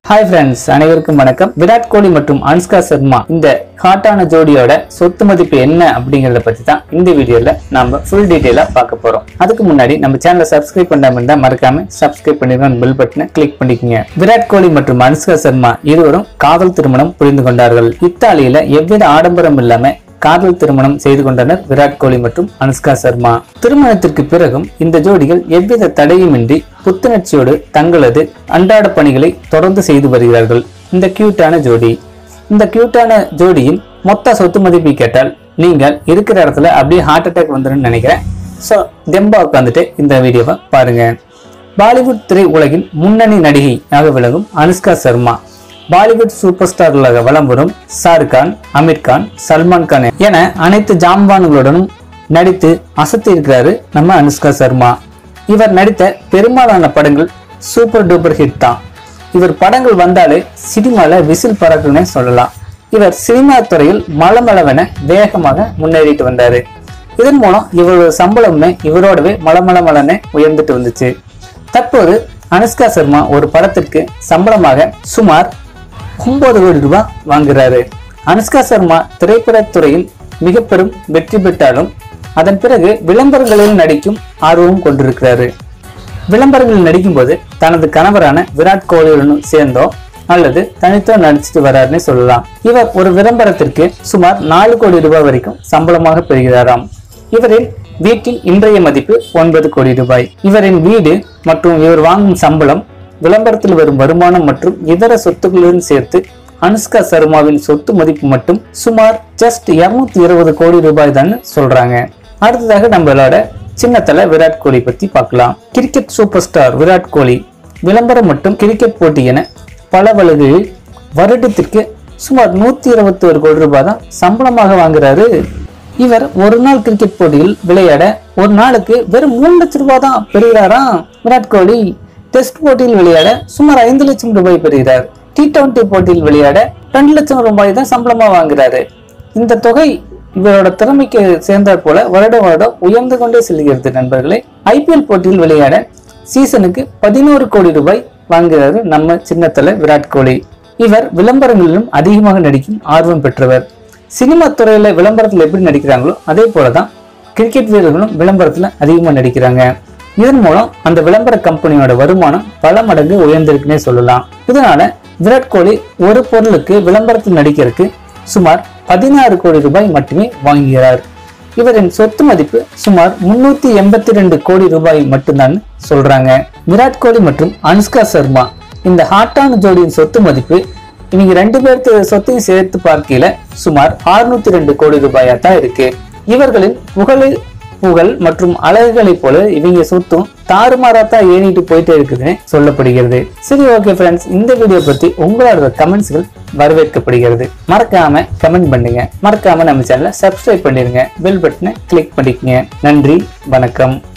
hi friends அனைவருக்கும் வணக்கம் விராட் கோலி மற்றும் அனுஷ்கா சர்மா இந்த ஹாட்டான ஜோடியோட சொத்து மதிப்பு என்ன அப்படிங்கறத பத்தி தான் இந்த வீடியோல நாம ஃபுல் டீடைலா பார்க்க போறோம் அதுக்கு முன்னாடி நம்ம சேனலை சப்ஸ்கிரைப் பண்ணாம இருந்தா மறக்காம சப்ஸ்கிரைப் பண்ணிருங்க பெல் பட்டனை கிளிக் பண்ணிக்கங்க விராட் கோலி மற்றும் அனுஷ்கா சர்மா இருவரும் காதல் திருமணம் புரிந்து கொண்டார்கள் இத்தாலியில எவ்வித ஆடம்பரம் இல்லாம காதல் திருமணம் செய்து கொண்டனர் விராட் கோலி மற்றும் அனுஷ்கா சர்மா திருமணத்திற்கு பிறகும் இந்த ஜோடிகள் எவ்வித தடையுமின்றி புத்துணர்ச்சியோடு தங்களது அன்றாட பணிகளை தொடர்ந்து செய்து வருகிறார்கள் இந்த கியூட்டான ஜோடி இந்த கியூட்டான ஜோடியின் மொத்த சொத்து மதிப்பை கேட்டால் நீங்கள் இருக்கிற இடத்துல அப்படியே ஹார்ட் அட்டாக் வந்துடும் நினைக்கிறேன் ஸோ தெம்பா உட்காந்துட்டு இந்த வீடியோவை பாருங்க பாலிவுட் திரை உலகின் முன்னணி நடிகையாக விளங்கும் அனுஷ்கா சர்மா பாலிவுட் சூப்பர் ஸ்டார்களாக வலம் வரும் ஷாருக் கான் அமீர் கான் சல்மான் கான் என அனைத்து ஜாம்பான்களுடனும் நடித்து அசத்தி இருக்கிறாரு நம்ம அனுஷ்கா சர்மா இவர் நடித்த பெரும்பாலான படங்கள் சூப்பர் டூப்பர் ஹிட் தான் இவர் படங்கள் வந்தாலே சினிமால விசில் பறக்குன்னே சொல்லலாம் இவர் சினிமா துறையில் மலமளவென வேகமாக முன்னேறிட்டு வந்தாரு இதன் மூலம் இவரோட சம்பளமுமே இவரோடவே மலமளமலன்னு உயர்ந்துட்டு வந்துச்சு தற்போது அனுஷ்கா சர்மா ஒரு படத்திற்கு சம்பளமாக சுமார் ஒன்பது கோடி ரூபாய் வாங்குறாரு அனுஷ்கா சர்மா திரைப்படத் துறையில் மிக பெரும் வெற்றி பெற்றாலும் அதன் பிறகு விளம்பரங்களில் நடிக்கும் ஆர்வம் கொண்டிருக்கிறாரு விளம்பரங்களில் நடிக்கும்போது தனது கணவரான விராட் கோலியுடன் சேர்ந்தோ அல்லது தனித்தோ நடிச்சிட்டு வராருன்னு சொல்லலாம் இவர் ஒரு விளம்பரத்திற்கு சுமார் நாலு கோடி ரூபாய் வரைக்கும் சம்பளமாக பெறுகிறாராம் இவரின் வீட்டின் இன்றைய மதிப்பு ஒன்பது கோடி ரூபாய் இவரின் வீடு மற்றும் இவர் வாங்கும் சம்பளம் விளம்பரத்தில் வரும் வருமானம் மற்றும் இதர சொத்துக்களுடன் சேர்த்து அனுஷ்கா சர்மாவின் சொத்து மதிப்பு மட்டும் சுமார் ஜஸ்ட் 220 இருபது கோடி ரூபாய் தான் சொல்றாங்க அடுத்ததாக நம்மளோட சின்னத்தல விராட் கோலி பத்தி பார்க்கலாம் cricket super star Virat Kohli விளம்பரம் மற்றும் கிரிக்கெட் போட்டி என பல வழிகளில் வருடத்திற்கு சுமார் நூத்தி இருபத்தி ஒரு கோடி ரூபாய் தான் சம்பளமாக வாங்குறாரு இவர் ஒரு நாள் கிரிக்கெட் போட்டியில் விளையாட ஒரு நாளுக்கு வெறும் மூணு லட்சம் ரூபாய் தான் பெறுகிறாராம் விராட் கோலி டெஸ்ட் போட்டியில் விளையாட சுமார் ஐந்து லட்சம் ரூபாய் பெறுகிறார் டி டுவெண்டி போட்டியில் விளையாட ரெண்டு லட்சம் ரூபாய் தான் சம்பளமா வாங்குறாரு இந்த தொகை இவரோட திறமைக்கு சேர்ந்தாற் போல வருட வருடம் உயர்ந்து கொண்டே செல்கிறது நண்பர்களே ஐபிஎல் போட்டியில் விளையாட சீசனுக்கு பதினோரு கோடி ரூபாய் வாங்குகிறாரு நம்ம சின்னத்தல விராட் கோலி இவர் விளம்பரங்களிலும் அதிகமாக நடிக்கும் ஆர்வம் பெற்றவர் சினிமா துறையில விளம்பரத்தில் எப்படி நடிக்கிறாங்களோ அதே போலதான் கிரிக்கெட் வீரர்களும் விளம்பரத்துல அதிகமா நடிக்கிறாங்க இதன் மூலம் அந்த விளம்பர கம்பெனியோட வருமானம் பல மடங்கு உயர்ந்திருக்குன்னே சொல்லலாம் இதனால விராட் கோலி ஒரு பொருளுக்கு விளம்பரத்தில் நடிக்கிறதுக்கு சுமார் பதினாறு கோடி ரூபாய் மட்டுமே வாங்குகிறார் இவரின் சொத்து மதிப்பு சுமார் முன்னூத்தி எண்பத்தி ரெண்டு கோடி ரூபாய் மட்டும்தான் சொல்றாங்க விராட் கோலி மற்றும் அனுஷ்கா சர்மா இந்த ஹாட்டான ஜோடியின் சொத்து மதிப்பு இவங்க ரெண்டு பேர்த்து சொத்தையும் சேர்த்து பார்க்கையில சுமார் 602 ரெண்டு கோடி ரூபாயா தான் இருக்கு இவர்களின் புகழ் புகழ் மற்றும் அழகுகளைப் போல இவங்க சொத்தும் தாறுமாறாத்தான் ஏறிட்டு போயிட்டே இருக்குதுன்னு சொல்லப்படுகிறது சரி ஓகே ஃப்ரெண்ட்ஸ் இந்த வீடியோ பத்தி உங்களோட கமெண்ட்ஸ்கள் வரவேற்கப்படுகிறது மறக்காம கமெண்ட் பண்ணுங்க மறக்காம நம்ம சேனலை சப்ஸ்கிரைப் பண்ணிருங்க பெல் பட்டனை கிளிக் பண்ணிக்கங்க நன்றி வணக்கம்